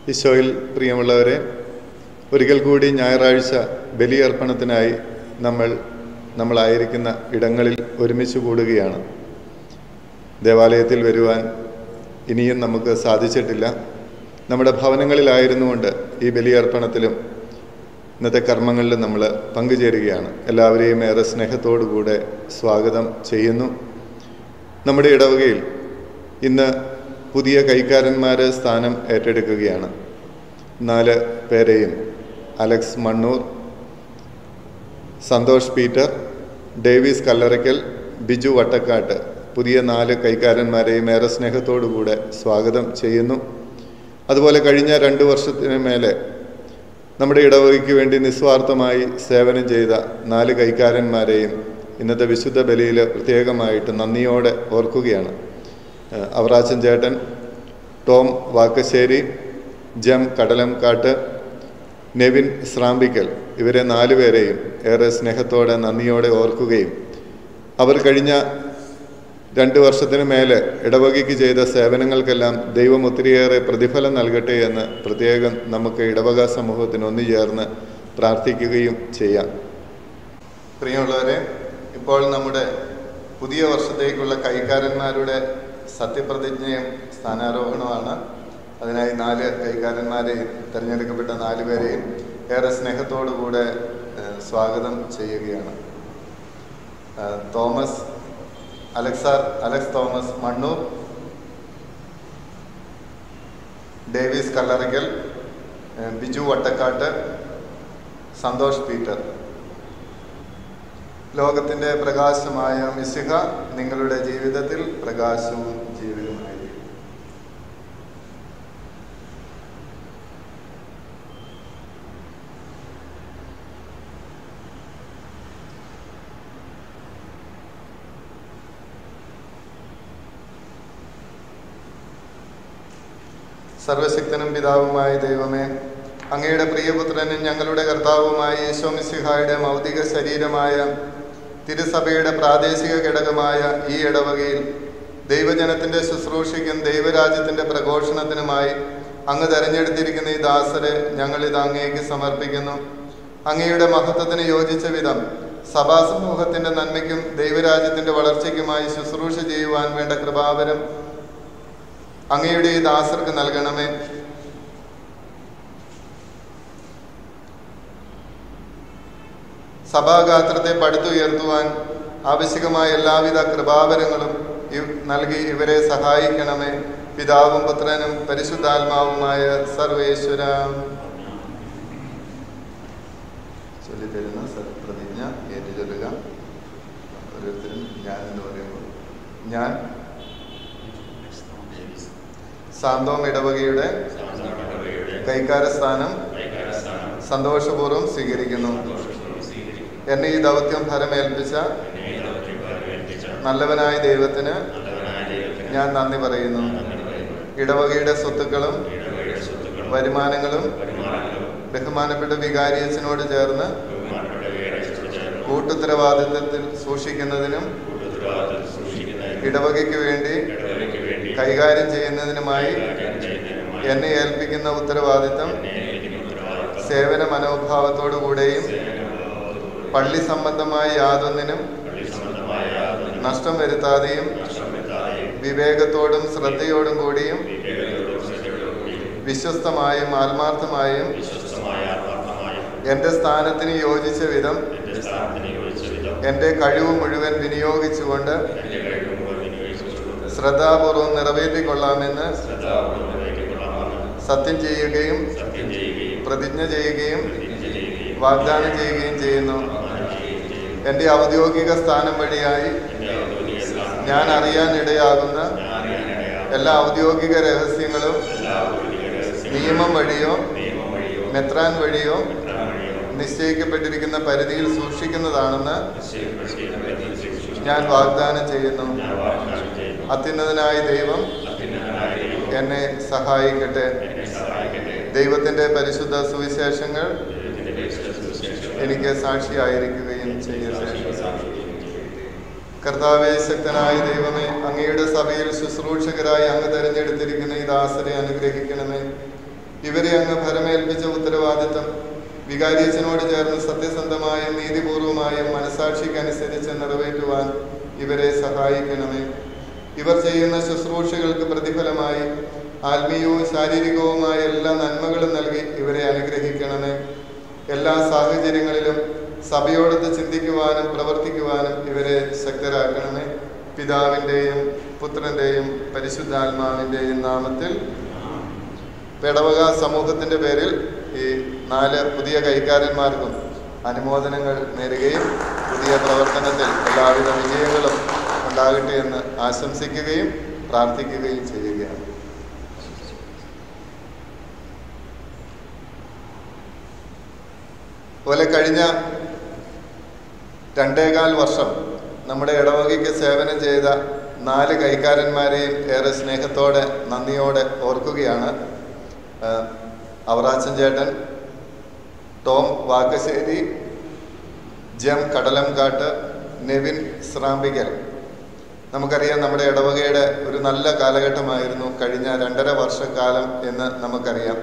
ഈശോയിൽ പ്രിയമുള്ളവരെ ഒരിക്കൽ കൂടി ഞായറാഴ്ച ബലിയർപ്പണത്തിനായി നമ്മൾ നമ്മളായിരിക്കുന്ന ഇടങ്ങളിൽ ഒരുമിച്ച് കൂടുകയാണ് ദേവാലയത്തിൽ വരുവാൻ ഇനിയും നമുക്ക് സാധിച്ചിട്ടില്ല നമ്മുടെ ഭവനങ്ങളിലായിരുന്നുകൊണ്ട് ഈ ബലിയർപ്പണത്തിലും ഇന്നത്തെ കർമ്മങ്ങളിലും നമ്മൾ പങ്കുചേരുകയാണ് എല്ലാവരെയും ഏറെ സ്നേഹത്തോടുകൂടെ സ്വാഗതം ചെയ്യുന്നു നമ്മുടെ ഇടവകയിൽ ഇന്ന് പുതിയ കൈക്കാരന്മാർ സ്ഥാനം ഏറ്റെടുക്കുകയാണ് നാല് പേരെയും Alex Mannoor Santhosh Peter Davis Kallarakkal Biju Vattakkattu പുതിയ നാല് കൈക്കാരന്മാരെയും ഏറെ സ്നേഹത്തോടുകൂടെ സ്വാഗതം ചെയ്യുന്നു അതുപോലെ കഴിഞ്ഞ രണ്ട് വർഷത്തിന് മേലെ നമ്മുടെ ഇടവകയ്ക്ക് വേണ്ടി നിസ്വാർത്ഥമായി സേവനം ചെയ്ത നാല് കൈക്കാരന്മാരെയും ഇന്നത്തെ വിശുദ്ധ ബലിയിൽ പ്രത്യേകമായിട്ട് നന്ദിയോടെ ഓർക്കുകയാണ് ഏഹ് അവറാച്ചൻ ചേട്ടൻ ടോം വാക്കശ്ശേരി ജം കടലംകാട്ട് നെവിൻ സ്രാമ്പിക്കൽ ഇവരെ നാലുപേരെയും ഏറെ സ്നേഹത്തോടെ നന്ദിയോടെ ഓർക്കുകയും അവർ കഴിഞ്ഞ രണ്ട് വർഷത്തിന് മേലെ ഇടവകയ്ക്ക് ചെയ്ത സേവനങ്ങൾക്കെല്ലാം ദൈവം ഒത്തിരിയേറെ പ്രതിഫലം നൽകട്ടെ എന്ന് പ്രത്യേകം നമുക്ക് ഇടവക സമൂഹത്തിന് ഒന്നു ചേർന്ന് പ്രാർത്ഥിക്കുകയും ചെയ്യാം പ്രിയമുള്ളവരെ ഇപ്പോൾ നമ്മുടെ പുതിയ വർഷത്തേക്കുള്ള കൈക്കാരന്മാരുടെ സത്യപ്രതിജ്ഞയും സ്ഥാനാരോഹണമാണ് അതിനായി നാല് കൈക്കാരന്മാരെയും തിരഞ്ഞെടുക്കപ്പെട്ട നാല് പേരെയും ഏറെ സ്നേഹത്തോടുകൂടെ ഏഹ്, സ്വാഗതം ചെയ്യുകയാണ് ഏഹ്, തോമസ് അലക്സാർ Alex Thomas Mannoor Davis Kallarakkal ഏഹ്, ബിജു വട്ടക്കാട്ട് സന്തോഷ് പീറ്റർ ലോകത്തിന്റെ പ്രകാശമായ മിശിഹ നിങ്ങളുടെ ജീവിതത്തിൽ പ്രകാശവും ജീവിതമായിരിക്കും സർവശക്തനും പിതാവുമായ ദൈവമേ അങ്ങയുടെ പ്രിയപുത്രനും ഞങ്ങളുടെ കർത്താവുമായ യേശോ മിശിഹായുടെ മൗതിക ശരീരമായ തിരുസഭയുടെ പ്രാദേശിക ഘടകമായ ഈ ഇടവകയിൽ ദൈവജനത്തിന്റെ ശുശ്രൂഷയ്ക്കും ദൈവരാജ്യത്തിന്റെ പ്രഘോഷണത്തിനുമായി അങ്ങ് തെരഞ്ഞെടുത്തിരിക്കുന്ന ഈ ദാസരെ ഞങ്ങളിത് അങ്ങേക്ക് സമർപ്പിക്കുന്നു അങ്ങയുടെ മഹത്വത്തിന് യോജിച്ച വിധം സഭാസമൂഹത്തിന്റെ നന്മയ്ക്കും ദൈവരാജ്യത്തിന്റെ വളർച്ചയ്ക്കുമായി ശുശ്രൂഷ ചെയ്യുവാൻ വേണ്ട കൃപാവരം അങ്ങയുടെ ഈ ദാസർക്ക് നൽകണമേ സഭാഗാത്രത്തെ പടുത്തുയർത്തുവാൻ ആവശ്യകമായ എല്ലാവിധ കൃപാവരങ്ങളും ഇവ് നൽകി ഇവരെ സഹായിക്കണമേ പിതാവും പുത്രനും പരിശുദ്ധാത്മാവുമായ സർവേശ്വര ചൊല്ലിത്തരുന്ന സത്പ്രതിജ്ഞ ഏറ്റുചൊല്ലുക ഓരോരുത്തരും ഞാൻ എന്ന് പറയുമ്പോൾ ഞാൻ സാന്തോം ഇടവകയുടെ കൈക്കാര സ്ഥാനം സന്തോഷപൂർവ്വം സ്വീകരിക്കുന്നു എന്നെ ഈ ദൗത്യം ഫലമേൽപ്പിച്ച നല്ലവനായ ദൈവത്തിന് ഞാൻ നന്ദി പറയുന്നു ഇടവകയുടെ സ്വത്തുക്കളും വരുമാനങ്ങളും ബഹുമാനപ്പെട്ട വികാരിയച്ചനോട് ചേർന്ന് കൂട്ടുത്തരവാദിത്വത്തിൽ സൂക്ഷിക്കുന്നതിനും ഇടവകയ്ക്ക് വേണ്ടി കൈകാര്യം ചെയ്യുന്നതിനുമായി എന്നെ ഏൽപ്പിക്കുന്ന ഉത്തരവാദിത്തം സേവന മനോഭാവത്തോടുകൂടെയും പള്ളി സംബന്ധമായ യാതൊന്നിനും നഷ്ടം വരുത്താതെയും വിവേകത്തോടും ശ്രദ്ധയോടും കൂടിയും വിശ്വസ്തമായും ആത്മാർത്ഥമായും എൻ്റെ സ്ഥാനത്തിന് യോജിച്ച വിധം എൻ്റെ കഴിവ് മുഴുവൻ വിനിയോഗിച്ചുകൊണ്ട് ശ്രദ്ധാപൂർവം നിറവേറ്റിക്കൊള്ളാമെന്ന് സത്യം ചെയ്യുകയും പ്രതിജ്ഞ ചെയ്യുകയും വാഗ്ദാനം ചെയ്യുകയും ചെയ്യുന്നു എൻ്റെ ഔദ്യോഗിക സ്ഥാനം വഴിയായി ഞാൻ അറിയാനിടയാകുന്ന എല്ലാ ഔദ്യോഗിക രഹസ്യങ്ങളും നിയമം വഴിയോ മെത്രാൻ വഴിയോ നിശ്ചയിക്കപ്പെട്ടിരിക്കുന്ന പരിധിയിൽ സൂക്ഷിക്കുന്നതാണെന്ന് ഞാൻ വാഗ്ദാനം ചെയ്യുന്നു അത്യുന്നതനായ ദൈവം എന്നെ സഹായിക്കട്ടെ ദൈവത്തിൻ്റെ പരിശുദ്ധ സുവിശേഷങ്ങൾ എനിക്ക് സാക്ഷിയായിരിക്കുകയും ചെയ്യട്ടെ കർത്താവെ ശക്തനായ ദൈവമേ അങ്ങയുടെ സഭയിൽ ശുശ്രൂഷകരായി അങ്ങ് തെരഞ്ഞെടുത്തിരിക്കുന്ന ഈ ദാസരെ അനുഗ്രഹിക്കണമേ ഇവരെ അങ്ങ് ഫലമേൽപ്പിച്ച ഉത്തരവാദിത്തം വികാരിയച്ചനോട് ചേർന്ന് സത്യസന്ധമായും നീതിപൂർവമായും മനസാക്ഷിക്കനുസരിച്ച് നിറവേറ്റുവാൻ ഇവരെ സഹായിക്കണമേ ഇവർ ചെയ്യുന്ന ശുശ്രൂഷകൾക്ക് പ്രതിഫലമായി ആത്മീയവും ശാരീരികവുമായ എല്ലാ നന്മകളും നൽകി ഇവരെ അനുഗ്രഹിക്കണമേ എല്ലാ സാഹചര്യങ്ങളിലും സഭയോടൊത്ത് ചിന്തിക്കുവാനും പ്രവർത്തിക്കുവാനും ഇവരെ ശക്തരാക്കണമേ പിതാവിൻ്റെയും പുത്രൻ്റെയും പരിശുദ്ധാത്മാവിൻ്റെയും നാമത്തിൽ പെടവക സമൂഹത്തിൻ്റെ പേരിൽ ഈ നാല് പുതിയ കൈക്കാരന്മാർക്കും അനുമോദനങ്ങൾ നേരുകയും പുതിയ പ്രവർത്തനത്തിൽ എല്ലാവിധ വിജയങ്ങളും ഉണ്ടാകട്ടെ എന്ന് ആശംസിക്കുകയും പ്രാർത്ഥിക്കുകയും ചെയ്യുകയാണ് പോലെ കഴിഞ്ഞ രണ്ടേകാൽ വർഷം നമ്മുടെ ഇടവകയ്ക്ക് സേവനം ചെയ്ത നാല് കൈക്കാരന്മാരെയും ഏറെ സ്നേഹത്തോടെ നന്ദിയോടെ ഓർക്കുകയാണ് അവറാച്ചൻ ചേട്ടൻ ടോം വാക്കശ്ശേരി ജം കടലംകാട്ട് നെവിൻ സ്രാമ്പിക്കൽ നമുക്കറിയാം നമ്മുടെ ഇടവകയുടെ ഒരു നല്ല കാലഘട്ടമായിരുന്നു കഴിഞ്ഞ രണ്ടര വർഷക്കാലം എന്ന് നമുക്കറിയാം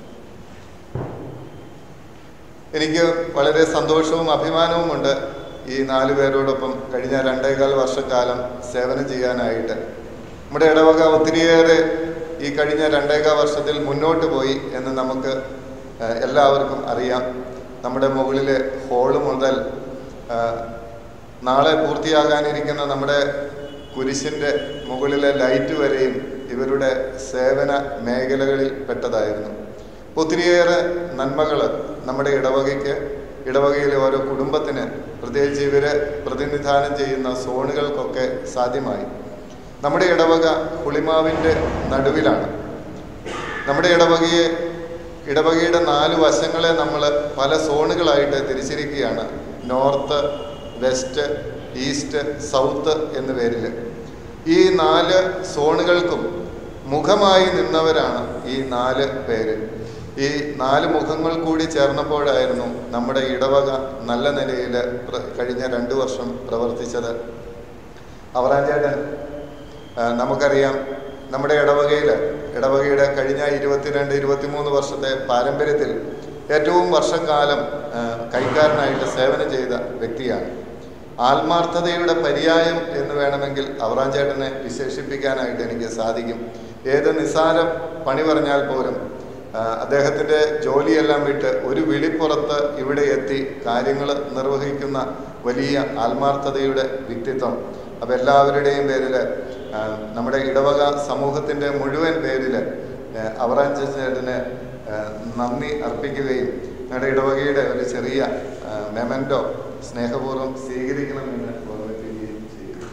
എനിക്ക് വളരെ സന്തോഷവും അഭിമാനവുമുണ്ട് ഈ നാല് പേരോടൊപ്പം കഴിഞ്ഞ രണ്ടേകാൽ വർഷക്കാലം സേവനം ചെയ്യാനായിട്ട് നമ്മുടെ ഇടവക ഒത്തിരിയേറെ ഈ കഴിഞ്ഞ രണ്ടേകാൽ വർഷത്തിൽ മുന്നോട്ട് പോയി എന്ന് നമുക്ക് ഏഹ്, എല്ലാവർക്കും അറിയാം നമ്മുടെ മുകളിലെ ഹോള് മുതൽ ഏഹ്, നാളെ പൂർത്തിയാകാനിരിക്കുന്ന നമ്മുടെ കുരിശിൻ്റെ മുകളിലെ ലൈറ്റ് വരെയും ഇവരുടെ സേവന മേഖലകളിൽ പെട്ടതായിരുന്നു ഒത്തിരിയേറെ നന്മകൾ നമ്മുടെ ഇടവകയ്ക്ക് ഇടവകയിലെ ഓരോ കുടുംബത്തിന് പ്രത്യേകിച്ച് ഇവരെ പ്രതിനിധാനം ചെയ്യുന്ന സോണുകൾക്കൊക്കെ സാധ്യമായി നമ്മുടെ ഇടവക പുളിമാവിൻ്റെ നടുവിലാണ് നമ്മുടെ ഇടവകയെ ഇടവകയുടെ നാല് വശങ്ങളെ നമ്മൾ പല സോണുകളായിട്ട് തിരിച്ചിരിക്കുകയാണ് നോർത്ത് വെസ്റ്റ് ഈസ്റ്റ് സൗത്ത് എന്ന പേരിൽ ഈ നാല് സോണുകൾക്കും മുഖമായി നിന്നവരാണ് ഈ നാല് പേര് ഈ നാല് മുഖങ്ങൾ കൂടി ചേർന്നപ്പോഴായിരുന്നു നമ്മുടെ ഇടവക നല്ല നിലയിൽ പ്ര- കഴിഞ്ഞ രണ്ടു വർഷം പ്രവർത്തിച്ചത് അവറാഞ്ചേട്ടൻ ആ, നമുക്കറിയാം നമ്മുടെ ഇടവകയിൽ ഇടവകയുടെ കഴിഞ്ഞ ഇരുപത്തിരണ്ട് ഇരുപത്തിമൂന്ന് വർഷത്തെ പാരമ്പര്യത്തിൽ ഏറ്റവും വർഷക്കാലം ആ, കൈക്കാരനായിട്ട് സേവനം ചെയ്ത വ്യക്തിയാണ് ആത്മാർത്ഥതയുടെ പര്യായം എന്ന് വേണമെങ്കിൽ അവറാഞ്ചേട്ടനെ വിശേഷിപ്പിക്കാനായിട്ട് എനിക്ക് സാധിക്കും ഏത് നിസ്സാര പണി പറഞ്ഞാൽ പോലും ആ, അദ്ദേഹത്തിൻ്റെ ജോലിയെല്ലാം വിട്ട് ഒരു വിളിപ്പുറത്ത് ഇവിടെ എത്തി കാര്യങ്ങൾ നിർവഹിക്കുന്ന വലിയ ആത്മാർത്ഥതയുടെ വ്യക്തിത്വം അപ്പോൾ എല്ലാവരുടെയും പേരിൽ ആ, നമ്മുടെ ഇടവക സമൂഹത്തിൻ്റെ മുഴുവൻ പേരിൽ അവറാഞ്ചേട്ടന് നന്ദി അർപ്പിക്കുകയും ഞങ്ങളുടെ ഇടവകയുടെ ഒരു ചെറിയ മെമൻറ്റോ സ്നേഹപൂർവ്വം സ്വീകരിക്കണമെന്ന് ഓർമ്മിപ്പിക്കുകയും ചെയ്യുന്നു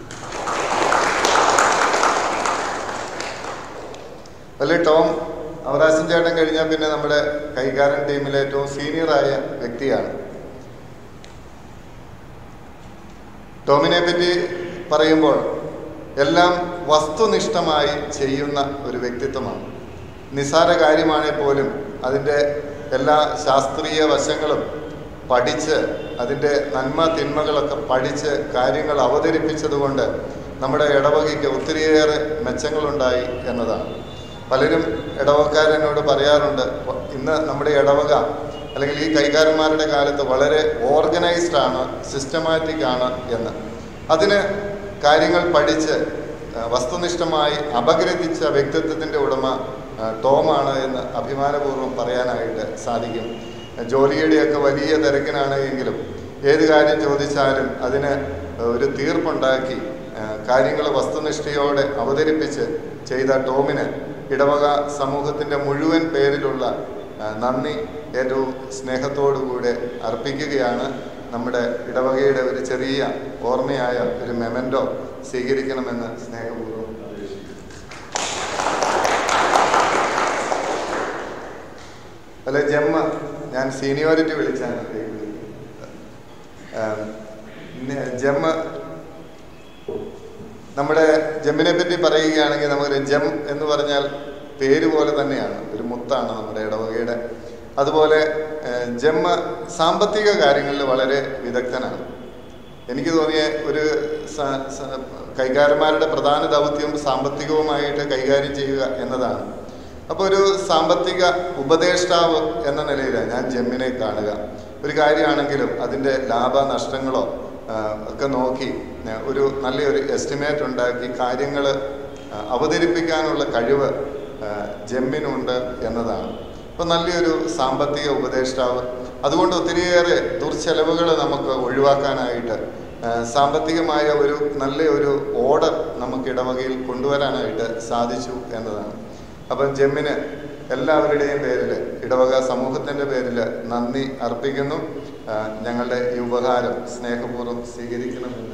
അല്ലെ ടോം അവറാശൻ ചേട്ടൻ കഴിഞ്ഞാൽ പിന്നെ നമ്മുടെ കൈകാരൻ ടീമിലെ ഏറ്റവും സീനിയറായ വ്യക്തിയാണ് ടോമിനെ പറ്റി പറയുമ്പോൾ എല്ലാം വസ്തുനിഷ്ഠമായി ചെയ്യുന്ന ഒരു വ്യക്തിത്വമാണ് നിസ്സാര കാര്യമാണെങ്കിൽ പോലും അതിൻ്റെ എല്ലാ ശാസ്ത്രീയ വശങ്ങളും പഠിച്ച് അതിൻ്റെ നന്മ തിന്മകളൊക്കെ പഠിച്ച് കാര്യങ്ങൾ അവതരിപ്പിച്ചതുകൊണ്ട് നമ്മുടെ ഇടവകയ്ക്ക് ഒത്തിരിയേറെ മെച്ചങ്ങളുണ്ടായി എന്നതാണ് പലരും ഇടവക്കാരെന്നോട് പറയാറുണ്ട് ഇന്ന് നമ്മുടെ ഇടവക അല്ലെങ്കിൽ ഈ കൈകാരന്മാരുടെ കാലത്ത് വളരെ ഓർഗനൈസ്ഡ് ആണ് സിസ്റ്റമാറ്റിക് ആണ് എന്ന് അതിന് കാര്യങ്ങൾ പഠിച്ച് ആ, വസ്തുനിഷ്ഠമായി അപഗ്രഥിച്ച വ്യക്തിത്വത്തിൻ്റെ ഉടമ ആ, ടോമാണ് എന്ന് അഭിമാനപൂർവ്വം പറയാനായിട്ട് സാധിക്കും ജോലിയുടെയൊക്കെ വലിയ തിരക്കിനാണ് എങ്കിലും ഏത് കാര്യം ചോദിച്ചാലും അതിന് ഒരു തീർപ്പുണ്ടാക്കി കാര്യങ്ങൾ വസ്തുനിഷ്ഠയോടെ അവതരിപ്പിച്ച് ചെയ്ത ടോമിന് ഇടവക സമൂഹത്തിൻ്റെ മുഴുവൻ പേരിലുള്ള ആ, നന്ദി ഏറ്റവും സ്നേഹത്തോടുകൂടെ അർപ്പിക്കുകയാണ് നമ്മുടെ ഇടവകയുടെ ഒരു ചെറിയ ഓർമ്മയായ ഒരു മെമൻറ്റോ സ്വീകരിക്കണമെന്ന് സ്നേഹപൂർവ്വം അപേക്ഷിക്കുന്നു അല്ല ജമ്മ ഞാൻ സീനിയോറിറ്റി വിളിച്ചാണ് ആം, ന- ജമ്മ നമ്മുടെ ജമ്മിനെ പറ്റി പറയുകയാണെങ്കിൽ നമുക്ക് ജം എന്ന് പറഞ്ഞാൽ പേര് പോലെ തന്നെയാണ് ഒരു മുത്താണ് നമ്മുടെ ഇടവകയുടെ അതുപോലെ ഏഹ്, ജമ്മ സാമ്പത്തിക കാര്യങ്ങളിൽ വളരെ വിദഗ്ധനാണ് എനിക്ക് തോന്നിയ ഒരു സ- സ- കൈകാരന്മാരുടെ പ്രധാന ദൗത്യം സാമ്പത്തികവുമായിട്ട് കൈകാര്യം ചെയ്യുക എന്നതാണ് അപ്പോൾ ഒരു സാമ്പത്തിക ഉപദേഷ്ടാവ് എന്ന നിലയിൽ ഞാൻ ജെമ്മിനെ കാണുക ഒരു കാര്യമാണെങ്കിലും അതിൻ്റെ ലാഭനഷ്ടങ്ങളോ ആ, ഒക്കെ നോക്കി ആ, ഒരു നല്ലൊരു എസ്റ്റിമേറ്റ് ഉണ്ടാക്കി കാര്യങ്ങൾ അവതരിപ്പിക്കാനുള്ള കഴിവ് ആ, ജെമ്മിനുണ്ട് എന്നതാണ് അപ്പോൾ നല്ലൊരു സാമ്പത്തിക ഉപദേഷ്ടാവ് അതുകൊണ്ട് ഒത്തിരിയേറെ ദുർച്ചെലവുകൾ നമുക്ക് ഒഴിവാക്കാനായിട്ട് ആ, സാമ്പത്തികമായ ഒരു നല്ല ഒരു ഓർഡർ നമുക്ക് ഇടവകയിൽ കൊണ്ടുവരാനായിട്ട് സാധിച്ചു എന്നതാണ് അപ്പം ജെമ്മിന് എല്ലാവരുടെയും പേരിൽ ഇടവക സമൂഹത്തിൻ്റെ പേരിൽ നന്ദി അർപ്പിക്കുന്നു ആ, ഞങ്ങളുടെ ഈ ഉപഹാരം സ്നേഹപൂർവ്വം സ്വീകരിക്കണമെന്ന്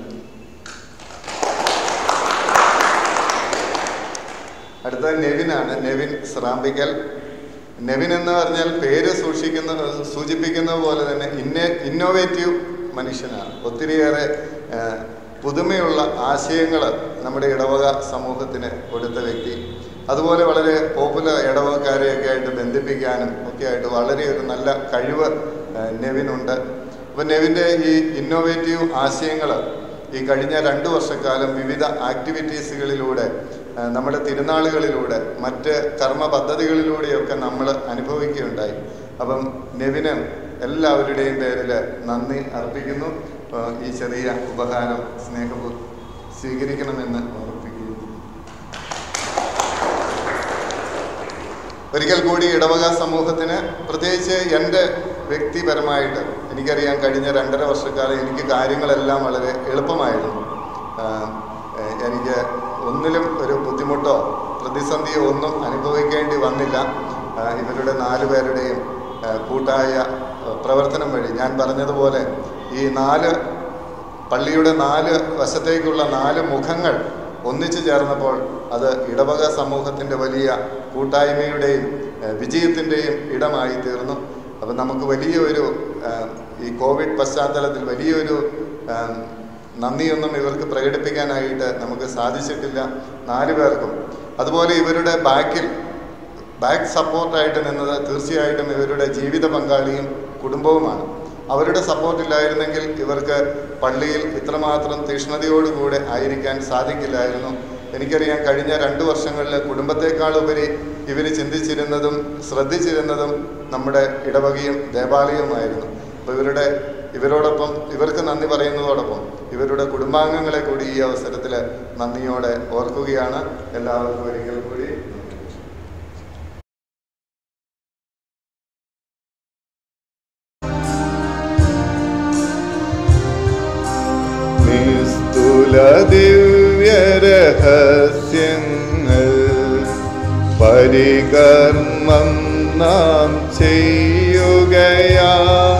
അടുത്ത നെവിനാണ് നെവിൻ സ്രാമ്പിക്കൽ നെവിൻ എന്ന് പറഞ്ഞാൽ പേര് സൂക്ഷിക്കുന്ന സൂചിപ്പിക്കുന്ന പോലെ തന്നെ ഇന്ന ഇന്നോവേറ്റീവ് മനുഷ്യനാണ് ഒത്തിരിയേറെ ആ, പുതുമയുള്ള ആശയങ്ങൾ നമ്മുടെ ഇടവക സമൂഹത്തിന് കൊടുത്ത വ്യക്തി അതുപോലെ വളരെ പോപ്പുലർ ഇടവകക്കാരെയൊക്കെ ആയിട്ട് ബന്ധിപ്പിക്കാനും ഒക്കെ ആയിട്ട് വളരെ ഒരു നല്ല കഴിവ് ആ, നെവിനുണ്ട് അപ്പോൾ നെവിൻ്റെ ഈ ഇന്നോവേറ്റീവ് ആശയങ്ങൾ ഈ കഴിഞ്ഞ രണ്ട് വർഷക്കാലം വിവിധ ആക്ടിവിറ്റീസുകളിലൂടെ ആ, നമ്മുടെ തിരുനാളുകളിലൂടെ മറ്റ് കർമ്മ പദ്ധതികളിലൂടെയൊക്കെ നമ്മൾ അനുഭവിക്കുകയുണ്ടായി അപ്പം നെവിന് എല്ലാവരുടെയും പേരിൽ നന്ദി അർപ്പിക്കുന്നു ആ, ഈ ചെറിയ ഉപഹാരം സ്നേഹപൂർവ്വം സ്വീകരിക്കണമെന്ന് ഓർപ്പിക്കുന്നു ഒരിക്കൽ കൂടി ഇടവക സമൂഹത്തിന് പ്രത്യേകിച്ച് എൻ്റെ വ്യക്തിപരമായിട്ട് എനിക്കറിയാം കഴിഞ്ഞ രണ്ടര വർഷക്കാലം എനിക്ക് കാര്യങ്ങളെല്ലാം വളരെ എളുപ്പമായിരുന്നു ആഹ് ഏഹ് എനിക്ക് ഒന്നിലും ഒരു ബുദ്ധിമുട്ടോ പ്രതിസന്ധിയോ ഒന്നും അനുഭവിക്കേണ്ടി വന്നില്ല ആഹ് ഇവരുടെ നാല് പേരുടെയും ആഹ് കൂട്ടായ ആഹ് പ്രവർത്തനം വഴി ഞാൻ പറഞ്ഞതുപോലെ ഈ നാല് പള്ളിയുടെ നാല് വശത്തേക്കുള്ള നാല് മുഖങ്ങൾ ഒന്നിച്ചു ചേർന്നപ്പോൾ അത് ഇടവക സമൂഹത്തിൻ്റെ വലിയ കൂട്ടായ്മയുടെയും ഏഹ് വിജയത്തിൻ്റെയും ഇടമായി തീർന്നു അപ്പം നമുക്ക് വലിയൊരു ഏഹ് ഈ കോവിഡ് പശ്ചാത്തലത്തിൽ വലിയൊരു ഏഹ് നന്ദിയൊന്നും ഇവർക്ക് പ്രകടിപ്പിക്കാനായിട്ട് നമുക്ക് സാധിച്ചിട്ടില്ല നാല് പേർക്കും അതുപോലെ ഇവരുടെ ബാക്കിൽ ബാക്ക് സപ്പോർട്ടായിട്ട് നിന്നത് തീർച്ചയായിട്ടും ഇവരുടെ ജീവിത പങ്കാളിയും കുടുംബവുമാണ് അവരുടെ സപ്പോർട്ട് ഇല്ലായിരുന്നെങ്കിൽ ഇവർക്ക് പള്ളിയിൽ ഇത്രമാത്രം തീഷ്ണതയോടുകൂടെ ആയിരിക്കാൻ സാധിക്കില്ലായിരുന്നു എനിക്കറിയാം കഴിഞ്ഞ രണ്ട് വർഷങ്ങളിൽ കുടുംബത്തെക്കാൾ ഉപരി ഇവർ ചിന്തിച്ചിരുന്നതും ശ്രദ്ധിച്ചിരുന്നതും നമ്മുടെ ഇടവകയും ദേവാലയവുമായിരുന്നു അപ്പോൾ ഇവരുടെ ഇവരോടൊപ്പം ഇവർക്ക് നന്ദി പറയുന്നതോടൊപ്പം ഇവരുടെ കുടുംബാംഗങ്ങളെ കൂടി ഈ അവസരത്തിൽ നന്ദിയോടെ ഓർക്കുകയാണ് എല്ലാവർക്കും ഒരിക്കൽ കൂടി നിസ്തുല ദിവ്യരഹസ്യങ്ങൾ പരികർമ്മം നാം ചെയ്യുകയാ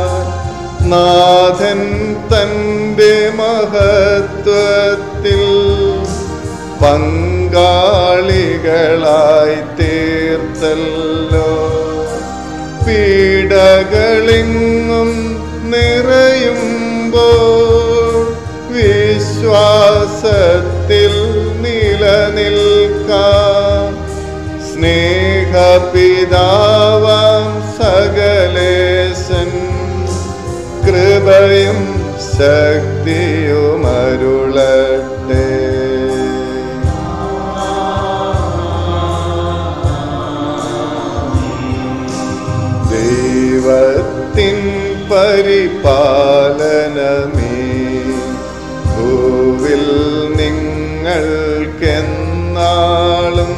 നാഥൻ തൻ്റെ മഹത്വത്തിൽ പങ്കാളികളായി തീർത്തല്ലോ പീഡകളിങ്ങും നിറയുമ്പോൾ വിശ്വാസത്തിൽ നിലനിൽക്കാം സ്നേഹപിതാവാം സകലേശൻ കൃപയും ശക്തിയുമരുളട്ടെ ദൈവത്തിൻ പരിപാലനമേ ഭൂവിൽ നിങ്ങൾക്കെന്നാളും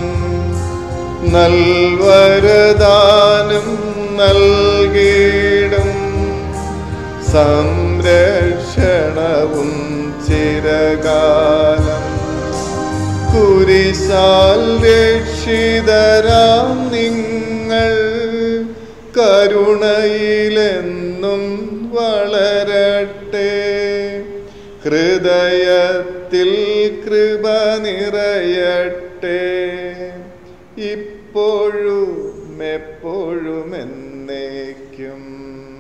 നൽവരദാനം നൽകിയിടും സംരക്ഷണവും ചിരകാലം കുരിശാൽ രക്ഷിതരാം നിങ്ങൾ കരുണയിലെന്നും വളരട്ടെ ഹൃദയത്തിൽ കൃപ നിറയട്ടെ ഇപ്പോഴും എപ്പോഴും എന്നേക്കും